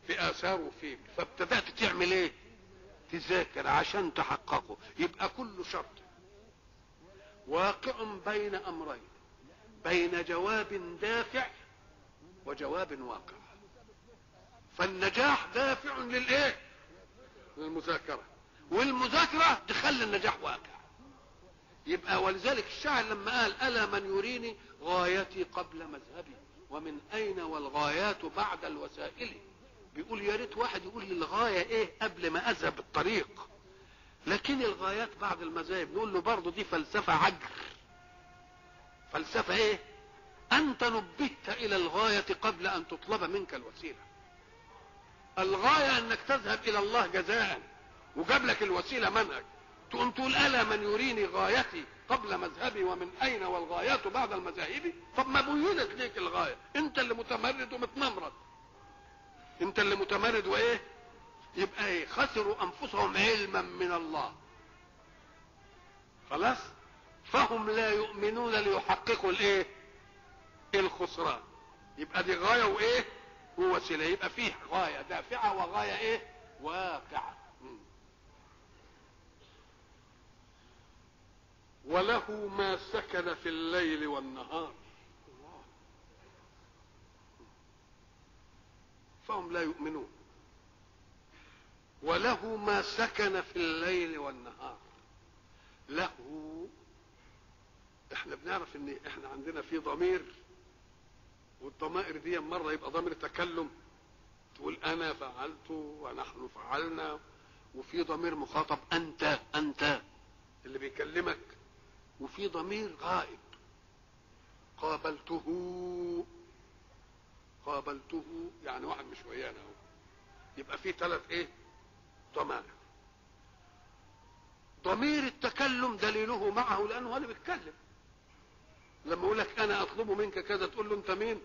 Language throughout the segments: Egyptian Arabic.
بآثاره فيك فابتدأت تعمل ايه تذاكر عشان تحققه يبقى كل شرط واقع بين امرين بين جواب دافع وجواب واقع فالنجاح دافع للايه للمذاكره والمذاكره تخلي النجاح واقع يبقى ولذلك الشاعر لما قال الا من يريني غايتي قبل مذهبي ومن اين والغايات بعد الوسائل بيقول يا ريت واحد يقول لي الغايه ايه قبل ما اذهب الطريق لكن الغايات بعد المذاهب نقول له برضه دي فلسفه عجر فلسفه ايه انت نبهت الى الغايه قبل ان تطلب منك الوسيله الغايه انك تذهب الى الله جزاء وجاب لك الوسيله منهج تقوم تقول الا من يريني غايتي قبل مذهبي ومن اين والغايات بعد المذاهب طب ما بينت ليك الغايه انت اللي متمرد ومتنمرد انت اللي متمرد وايه يبقى ايه خسروا انفسهم علما من الله خلاص فهم لا يؤمنون ليحققوا الايه الخسران يبقى دي غايه وايه ووسيله يبقى فيه غايه دافعه وغايه ايه واقعه مم. وله ما سكن في الليل والنهار الله. فهم لا يؤمنون وله ما سكن في الليل والنهار له احنا بنعرف ان احنا عندنا في ضمير والضمائر دي مرة يبقى ضمير تكلم تقول انا فعلت ونحن فعلنا وفي ضمير مخاطب انت انت اللي بيكلمك وفي ضمير غائب قابلته قابلته يعني واحد مش ويانا اهو يبقى في ثلاث ايه ضمائر ضمير التكلم دليله معه لانه هو اللي بيتكلم لما يقول لك انا اطلب منك كذا تقول له انت مين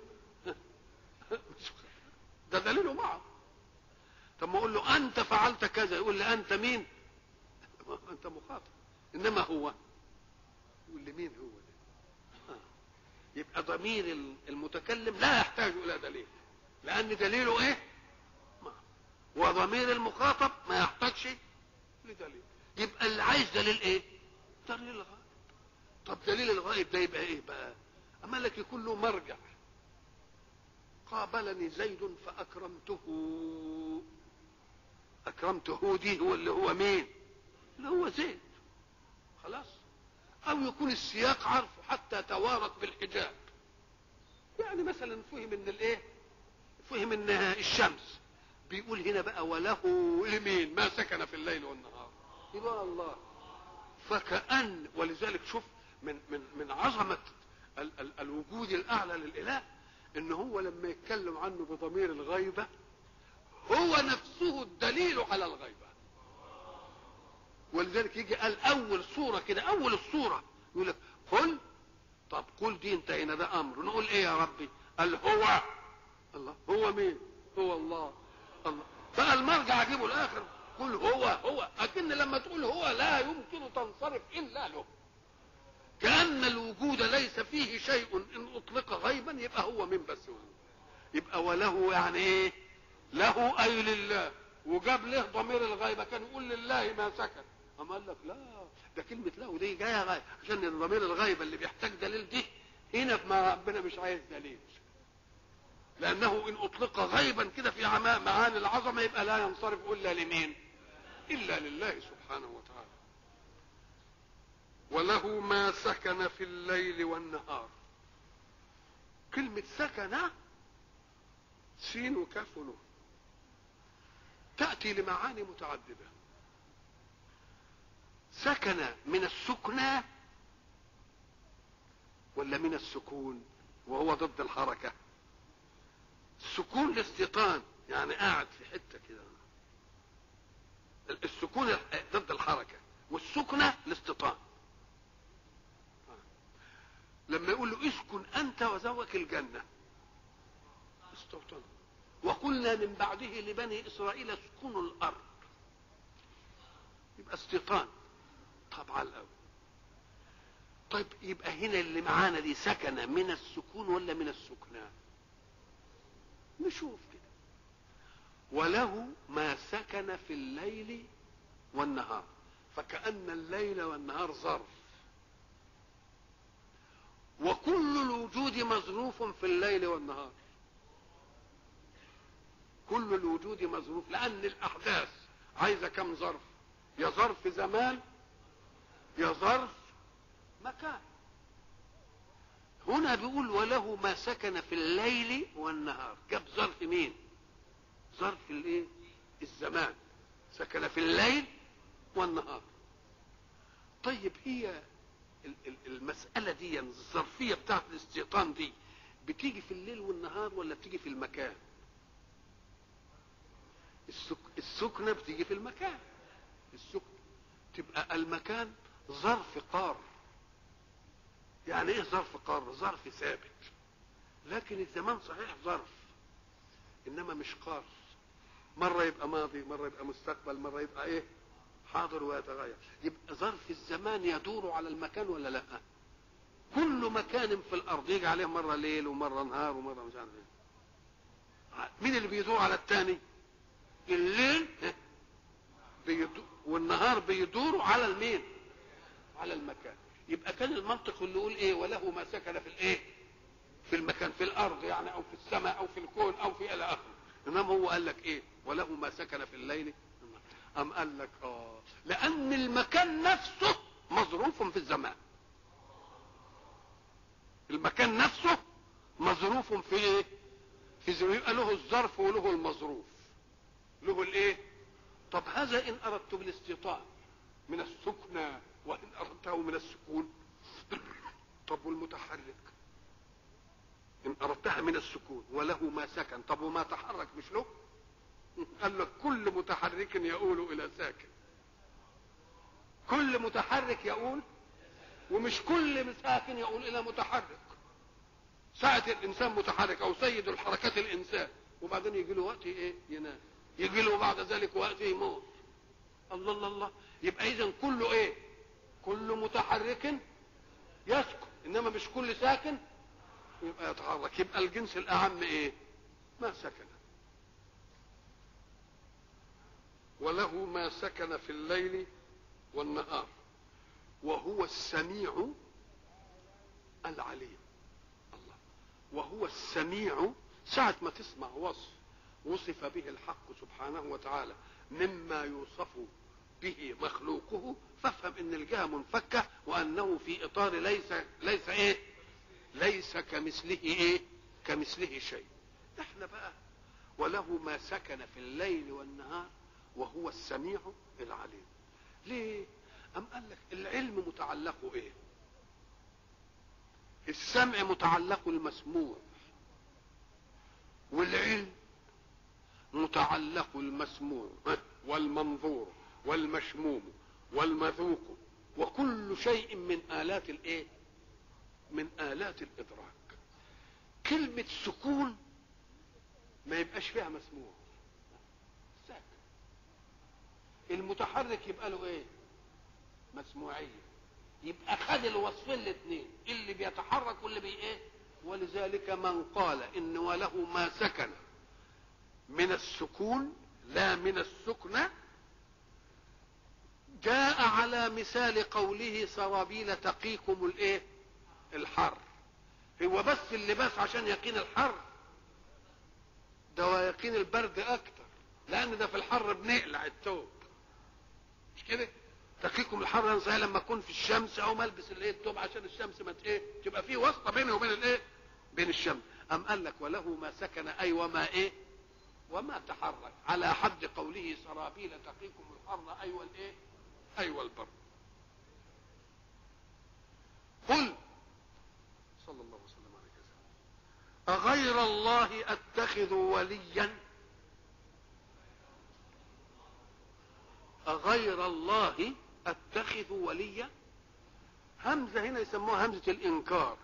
ده دليله معه طب ما اقول له انت فعلت كذا يقول لي انت مين انت مخاطب انما هو يقول لي مين هو ده آه. يبقى ضمير المتكلم لا يحتاج الى دليل لان دليله ايه ما. وضمير المخاطب ما يحتاجش لدليل يبقى اللي عايز دليل ايه دليل الغائب طب دليل الغائب ده يبقى ايه بقى اما لك يكون له مرجع قابلني زيد فاكرمته اكرمته دي هو اللي هو مين اللي هو زيد خلاص او يكون السياق عارفه حتى توارت بالحجاب يعني مثلا فهم ان الايه فهم انها الشمس بيقول هنا بقى وله لمين ما سكن في الليل والنهار يبقى الله فكأن ولذلك شوف من من من عظمة ال ال الوجود الأعلى للإله إن هو لما يتكلم عنه بضمير الغيبة هو نفسه الدليل على الغيبة ولذلك يجي قال أول صورة كده أول الصورة يقول لك قل طب قل دي انتهينا ده أمر نقول إيه يا ربي قال هو الله هو مين هو الله الله بقى المرجع اجيبه الاخر قل هو هو اكن لما تقول هو لا يمكن تنصرف الا له كان الوجود ليس فيه شيء ان اطلق غيبا يبقى هو من بس هو يبقى وله يعني ايه له اي لله وجاب له ضمير الغيبه كان يقول لله ما سكن اما قال لك لا ده كلمه له دي جايه غيب عشان ضمير الغيبه اللي بيحتاج دليل دي هنا ما ربنا مش عايز دليل لانه ان اطلق غيبا كده في معاني العظمه يبقى لا ينصرف الا لمين الا لله سبحانه وتعالى وله ما سكن في الليل والنهار كلمة سكن سين وكاف ونون تأتي لمعاني متعددة سكن من السكنى ولا من السكون وهو ضد الحركه السكون الاستيطان يعني قاعد في حته كده السكون ضد الحركه والسكنه الاستيطان لما يقول له اسكن انت وزوجك الجنه استوطن وقلنا من بعده لبني اسرائيل اسكنوا الارض يبقى استيطان طبعا الاول طيب يبقى هنا اللي معانا دي سكن من السكون ولا من السكنان نشوف كده وله ما سكن في الليل والنهار فكأن الليل والنهار ظرف وكل الوجود مظروف في الليل والنهار كل الوجود مظروف لأن الأحداث عايزة كم ظرف يا ظرف زمان يا ظرف مكان هنا بيقول وله ما سكن في الليل والنهار جاب ظرف مين ظرف الايه الزمان سكن في الليل والنهار طيب هي المسألة دي الظرفية بتاعت الاستيطان دي بتيجي في الليل والنهار ولا بتيجي في المكان السك... السكنة بتيجي في المكان السكن تبقى المكان ظرف قار يعني ايه ظرف قار ظرف ثابت لكن الزمان صحيح ظرف انما مش قار مرة يبقى ماضي مرة يبقى مستقبل مرة يبقى ايه حاضر ويتغير يبقى ظرف الزمان يدور على المكان ولا لا كل مكان في الارض يجي عليه مرة ليل ومرة نهار ومرة مش عارف ايه مين اللي بيدور على الثاني الليل بيدور والنهار بيدور على المين على المكان يبقى كان المنطق اللي يقول ايه وله ما سكن في الايه في المكان في الارض يعني او في السماء او في الكون او في الى اخره انما هو قال لك ايه وله ما سكن في الليل ام قال لك اه لان المكان نفسه مظروف في الزمان المكان نفسه مظروف في ايه في زمان يبقى له الظرف وله المظروف له الايه طب هذا ان اردت بالاستيطان من السكنى وان اردته من السكون طب والمتحرك ان اردتها من السكون وله ما سكن طب وما تحرك مش له قال لك كل متحرك يؤول الى ساكن كل متحرك يؤول ومش كل ساكن يؤول الى متحرك ساعة الانسان متحرك او سيد الحركات الانسان وبعدين يجي له وقت ايه ينام يجي له بعد ذلك وقت يموت الله الله الله يبقى اذا كله ايه كل متحرك يسكن انما مش كل ساكن يبقى يتحرك يبقى الجنس الاعم ايه ما سكن وله ما سكن في الليل والنهار وهو السميع العليم الله وهو السميع ساعة ما تسمع وصف وصف به الحق سبحانه وتعالى مما يوصف به مخلوقه فافهم ان الجهه منفكه وانه في اطار ليس ليس ايه ليس كمثله ايه كمثله شيء احنا بقى وله ما سكن في الليل والنهار وهو السميع العليم ليه ام قال لك العلم متعلقه ايه السمع متعلق المسموع والعلم متعلق المسموع والمنظور والمشموم والمذوق وكل شيء من آلات الايه من آلات الإدراك كلمة سكون ما يبقاش فيها مسموع ساكن المتحرك يبقى له ايه مسموعية يبقى خد الوصفين الاثنين اللي بيتحرك واللي بي ايه ولذلك من قال ان وله ما سكن من السكون لا من السكنة جاء على مثال قوله سرابيل تقيكم الايه الحر هو بس اللباس عشان يقين الحر ده يقين البرد اكتر لان ده في الحر بنقلع الثوب مش كده تقيكم الحر زي لما اكون في الشمس او ملبس الايه الثوب عشان الشمس ما ايه تبقى في واسطه بيني وبين الايه بين الشمس ام قال لك وله ما سكن اي وما ايه وما تحرك على حد قوله سرابيل تقيكم الحر ايوه الايه ايوه البر قل صلى الله وسلم عليه وسلم اغير الله اتخذ وليا اغير الله اتخذ وليا همزه هنا يسموها همزه الانكار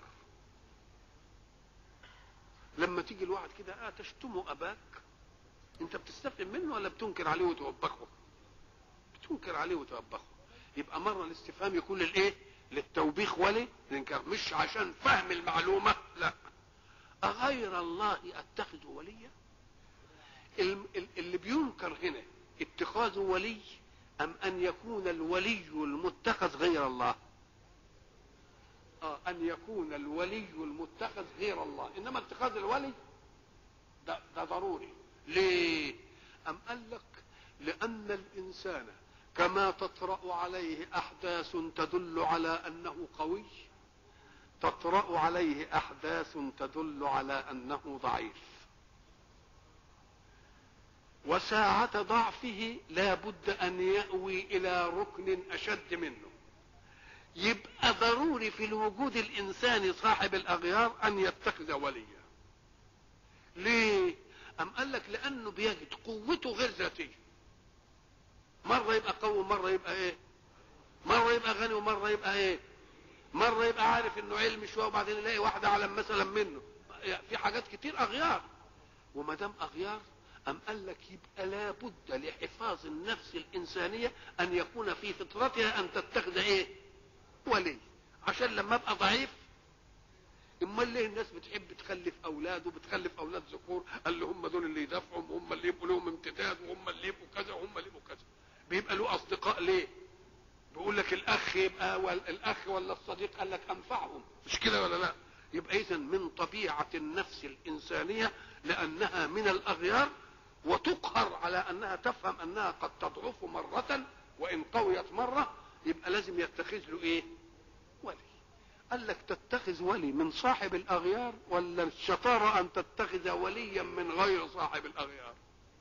لما تيجي الواحد كده اه تشتم اباك انت بتستفهم منه ولا بتنكر عليه وتوبخه بتنكر عليه وتوبخه يبقى مره الاستفهام يكون للايه للتوبيخ ولي الانكار مش عشان فهم المعلومه لا اغير الله اتخذ وليا اللي اتخاذ ولي ام ان يكون الولي المتخذ غير الله آه ان يكون الولي المتخذ غير الله انما اتخاذ الولي ده, ده ضروري ليه ام قال لك لان الانسان كما تطرا عليه احداث تدل على انه قوي تطرا عليه احداث تدل على انه ضعيف وساعة ضعفه لا بد أن يأوي إلى ركن أشد منه يبقى ضروري في الوجود الإنساني صاحب الأغيار أن يتخذ وليا ليه؟ أم قال لك لأنه بيجد قوته غير ذاتية مرة يبقى قوي ومرة يبقى إيه؟ مرة يبقى غني ومرة يبقى إيه؟ مرة يبقى عارف إنه علم شوية وبعدين يلاقي واحدة أعلم مثلا منه في حاجات كتير أغيار وما دام أغيار أم قال لك يبقى لابد لحفاظ النفس الإنسانية أن يكون في فطرتها أن تتخذ إيه؟ ولي عشان لما أبقى ضعيف امال ليه الناس بتحب تخلف اولاد وبتخلف اولاد ذكور قال لي هم دول اللي يدافعوا وهم اللي يبقوا لهم امتداد وهم اللي يبقوا كذا وهم اللي يبقوا كذا بيبقى له اصدقاء ليه بيقول لك الاخ يبقى الاخ ولا الصديق قال لك انفعهم مش كده ولا لا يبقى اذا من طبيعه النفس الانسانيه لانها من الاغيار وتقهر على انها تفهم انها قد تضعف مره وان قويت مره يبقى لازم يتخذ له ايه ولي قال لك تتخذ ولي من صاحب الاغيار ولا الشطاره ان تتخذ وليا من غير صاحب الاغيار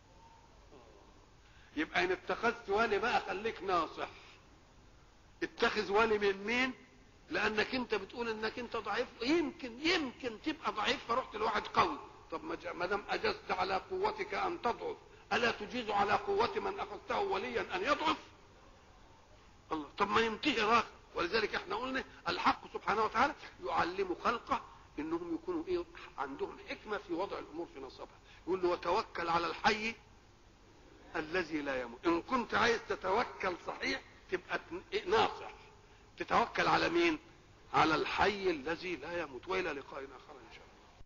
يبقى ان اتخذت ولي بقى خليك ناصح اتخذ ولي من مين لانك انت بتقول انك انت ضعيف يمكن يمكن تبقى ضعيف فرحت لواحد قوي طب ما دام اجزت على قوتك ان تضعف الا تجيز على قوه من اخذته وليا ان يضعف الله طب ما ينتهي راخ ولذلك احنا قلنا الحق سبحانه وتعالى يعلم خلقه انهم يكونوا ايه عندهم حكمه في وضع الامور في نصابها يقول له وتوكل على الحي الذي لا يموت ان كنت عايز تتوكل صحيح تبقى ناصح تتوكل على مين على الحي الذي لا يموت والى لقاء اخر